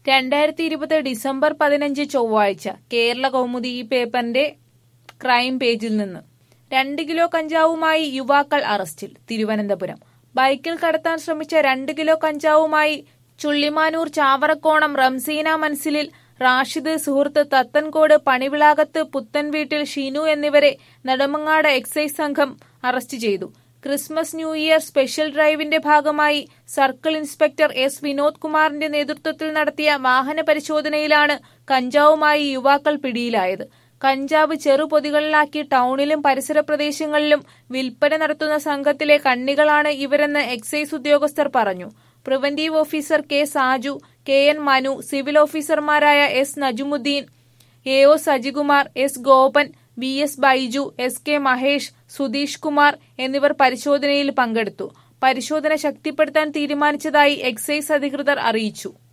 രണ്ടായിരത്തി ഇരുപത് ഡിസംബർ പതിനഞ്ച് ചൊവ്വാഴ്ച കേരള കൗമുദി ഈ പേപ്പറിന്റെ ക്രൈം പേജിൽ നിന്ന് രണ്ട് കിലോ കഞ്ചാവുമായി യുവാക്കൾ അറസ്റ്റിൽ തിരുവനന്തപുരം ബൈക്കിൽ കടത്താൻ ശ്രമിച്ച രണ്ട് കിലോ കഞ്ചാവുമായി ചുള്ളിമാനൂർ ചാവറക്കോണം റംസീന മൻസിലിൽ റാഷിദ് സുഹൃത്ത് തത്തൻകോട് പണിവിളാകത്ത് പുത്തൻ വീട്ടിൽ ഷീനു എന്നിവരെ നെടുമങ്ങാട് എക്സൈസ് സംഘം അറസ്റ്റ് ചെയ്തു ക്രിസ്മസ് ന്യൂ ഇയർ സ്പെഷ്യൽ ഡ്രൈവിന്റെ ഭാഗമായി സർക്കിൾ ഇൻസ്പെക്ടർ എസ് വിനോദ് കുമാറിന്റെ നേതൃത്വത്തിൽ നടത്തിയ വാഹന പരിശോധനയിലാണ് കഞ്ചാവുമായി യുവാക്കൾ പിടിയിലായത് കഞ്ചാവ് ചെറുപൊതികളിലാക്കി ടൗണിലും പരിസര പ്രദേശങ്ങളിലും വിൽപ്പന നടത്തുന്ന സംഘത്തിലെ കണ്ണികളാണ് ഇവരെന്ന് എക്സൈസ് ഉദ്യോഗസ്ഥർ പറഞ്ഞു preventive officer K Saju K N Manu civil ഓഫീസർമാരായ S Najumudheen A O Sajikumar S Gopan V S Baiju S K Mahesh Sudheesh Kumar എന്നിവർ പരിശോധനയിൽ പങ്കെടുത്തു പരിശോധന ശക്തിപ്പെടുത്താൻ തീരുമാനിച്ചതായി എക്സൈസ് അധികൃതർ അറിയിച്ചു